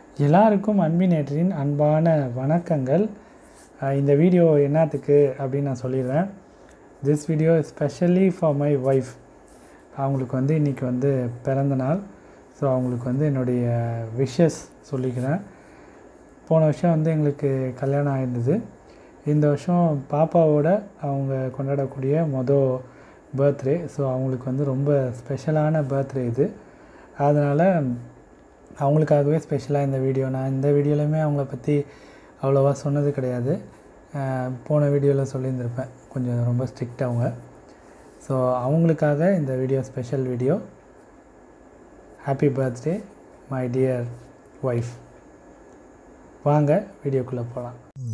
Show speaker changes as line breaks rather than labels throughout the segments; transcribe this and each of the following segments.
எல்லாருக்கும் அன்பினேட்டரின் அன்பான வணக்கங்கள் அஹ் இந்த வீடியோ என்னத்துக்கு அப்படின்னு நான் சொல்லிடுறேன் this video specially for my wife அவங்களுக்கு வந்து இன்றைக்கி வந்து பிறந்த நாள் ஸோ அவங்களுக்கு வந்து என்னுடைய விஷஸ் சொல்லிக்கிறேன் போன வருஷம் வந்து எங்களுக்கு கல்யாணம் ஆயிருந்தது இந்த வருஷம் பாப்பாவோட அவங்க கொண்டாடக்கூடிய மொதல் பர்த்டே ஸோ அவங்களுக்கு வந்து ரொம்ப ஸ்பெஷலான பர்த்டே இது அதனால் அவங்களுக்காகவே ஸ்பெஷலாக இந்த வீடியோ நான் இந்த வீடியோலையுமே அவங்கள பற்றி அவ்வளோவா சொன்னது கிடையாது அஹ் போன வீடியோவில் சொல்லியிருந்திருப்பேன் கொஞ்சம் ரொம்ப ஸ்ட்ரிக்ட் அவங்க ஸோ அவங்களுக்காக இந்த video special video happy birthday my dear wife வாங்க வீடியோக்குள்ளே போகலாம்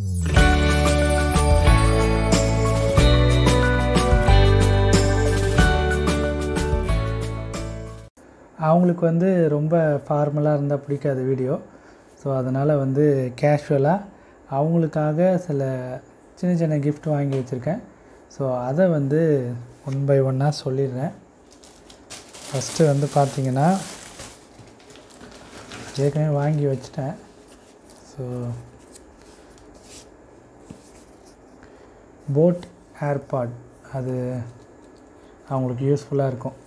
அவங்களுக்கு வந்து ரொம்ப ஃபார்மலாக இருந்தால் பிடிக்காத வீடியோ ஸோ அதனால் வந்து கேஷுவலாக அவங்களுக்காக சில சின்ன சின்ன கிஃப்ட் வாங்கி வச்சுருக்கேன் ஸோ அதை வந்து ஒன் பை ஒன்னாக சொல்லிடுறேன் ஃபஸ்ட்டு வந்து பார்த்தீங்கன்னா ஏற்கனவே வாங்கி வச்சுட்டேன் ஸோ போட் ஏர்பாட் அது அவங்களுக்கு யூஸ்ஃபுல்லாக இருக்கும்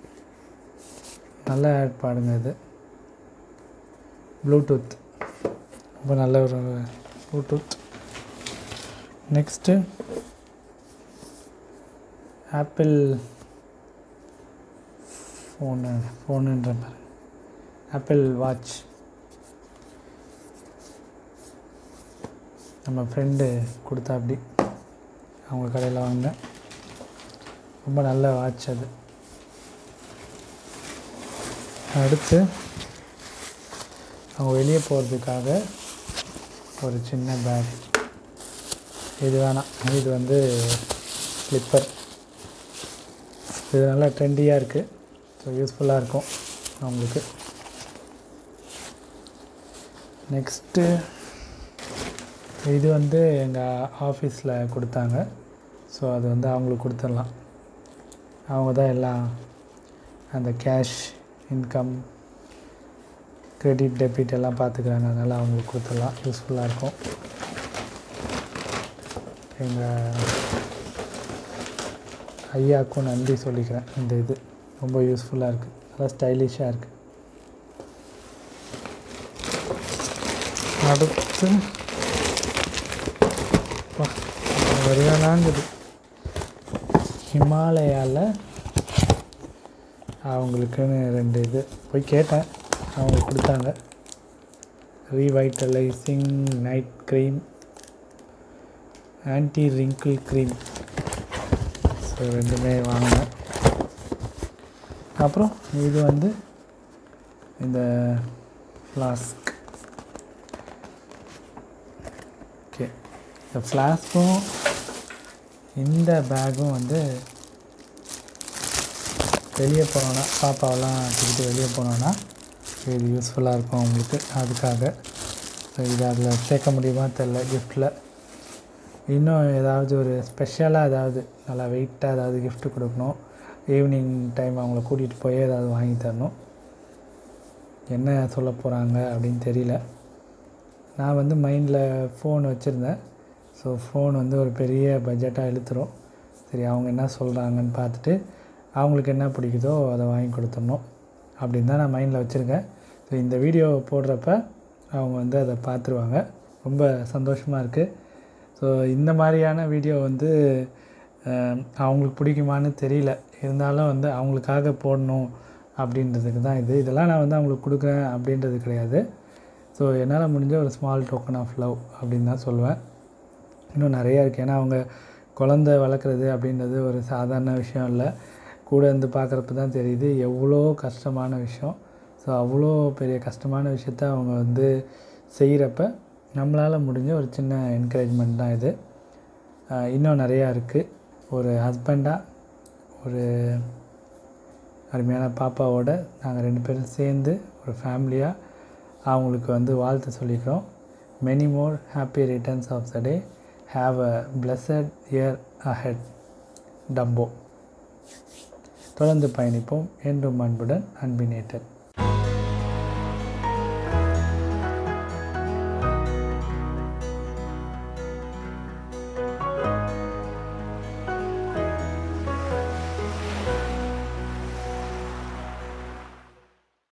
நல்ல ஏர்பாடுங்க இது ப்ளூடூத் ரொம்ப நல்ல ஒரு ப்ளூடூத் நெக்ஸ்ட்டு ஆப்பிள் ஃபோனு ஃபோனுன்ற மாதிரி ஆப்பிள் வாட்ச் நம்ம ஃப்ரெண்டு கொடுத்தா அப்படி அவங்க கடையில் வாங்கினேன் ரொம்ப நல்ல வாட்ச் அது அடுத்து அவங்க வெளியே போகிறதுக்காக ஒரு சின்ன பேக் இது வேணாம் இது வந்து ஸ்லிப்பர் இது நல்லா ட்ரெண்டியாக இருக்குது ஸோ யூஸ்ஃபுல்லாக இருக்கும் அவங்களுக்கு நெக்ஸ்ட்டு இது வந்து எங்கள் ஆஃபீஸில் கொடுத்தாங்க ஸோ அது வந்து அவங்களுக்கு கொடுத்துடலாம் அவங்க தான் எல்லாம் அந்த கேஷ் இன்கம் கிரெடிட் டெபிட் எல்லாம் பார்த்துக்கிறாங்க அதனால் அவங்களுக்கு கொடுத்துடலாம் யூஸ்ஃபுல்லாக இருக்கும் எங்கள் ஐயாவுக்கும் நன்றி சொல்லிக்கிறேன் இந்த இது ரொம்ப யூஸ்ஃபுல்லாக இருக்குது நல்லா ஸ்டைலிஷாக இருக்குது அடுத்து வரையானாங்குது ஹிமாலயாவில் அவங்களுக்குன்னு ரெண்டு இது போய் கேட்டேன் அவங்க கொடுத்தாங்க revitalising night cream anti wrinkle cream so ரெண்டுமே வாங்கினேன் அப்புறம் இது வந்து இந்த ஃப்ளாஸ்க் ஓகே இந்த ஃப்ளாஸ்க்கும் இந்த பேக்கும் வந்து வெளியே போனோன்னா பாப்பாவெல்லாம் தூக்கிட்டு வெளியே போனோன்னா இது யூஸ்ஃபுல்லாக இருக்கும் அவங்களுக்கு அதுக்காக ஸோ இது அதில் சேர்க்க முடியுமா தெரில கிஃப்ட்டில் இன்னும் ஏதாவது ஒரு ஸ்பெஷலாக ஏதாவது நல்லா வெயிட்டாக ஏதாவது gift கொடுக்கணும் ஈவினிங் டைம் அவங்கள கூட்டிகிட்டு போய் ஏதாவது வாங்கி தரணும் என்ன சொல்ல போகிறாங்க அப்படின்னு தெரியல நான் வந்து மைண்டில் ஃபோன் வச்சுருந்தேன் ஸோ ஃபோன் வந்து ஒரு பெரிய பட்ஜெட்டாக இழுத்துரும் சரி அவங்க என்ன சொல்கிறாங்கன்னு பார்த்துட்டு அவங்களுக்கு என்ன பிடிக்குதோ அதை வாங்கி கொடுத்துடணும் அப்படின்னு தான் நான் மைண்டில் வச்சுருக்கேன் ஸோ இந்த வீடியோ போடுறப்ப அவங்க வந்து அதை பார்த்துருவாங்க ரொம்ப சந்தோஷமாக இருக்குது ஸோ இந்த மாதிரியான வீடியோ வந்து அஹ், அவங்களுக்கு பிடிக்குமான்னு தெரியல இருந்தாலும் வந்து அவங்களுக்காக போடணும் அப்படின்றதுக்கு தான் இது இதெல்லாம் நான் வந்து அவங்களுக்கு கொடுக்குறேன் அப்படின்றது கிடையாது ஸோ என்னால் முடிஞ்ச ஒரு ஸ்மால் டோக்கன் ஆஃப் லவ் அப்படின்னு தான் சொல்லுவேன் இன்னும் நிறையா இருக்குது ஏன்னா அவங்க குழந்த வளர்க்குறது அப்படின்றது ஒரு சாதாரண விஷயம் இல்லை கூட இருந்து பார்க்குறப்ப தான் தெரியுது எவ்வளோ கஷ்டமான விஷயம் ஸோ அவ்வளோ பெரிய கஷ்டமான விஷயத்த அவங்க வந்து செய்கிறப்ப நம்மளால் முடிஞ்ச ஒரு சின்ன என்கரேஜ்மெண்ட் தான் இது ஆஹ் இன்னும் நிறையா இருக்குது ஒரு ஹஸ்பண்டாக ஒரு அருமையான பாப்பாவோட நாங்கள் ரெண்டு பேரும் சேர்ந்து ஒரு ஃபேமிலியாக அவங்களுக்கு வந்து வாழ்த்து சொல்லிக்கிறோம் many more happy returns of the day have a blessed year ahead டம்போ தொடர்ந்து பயணிப்போம் என்றும் அன்புடன் அன்பினேட்டர்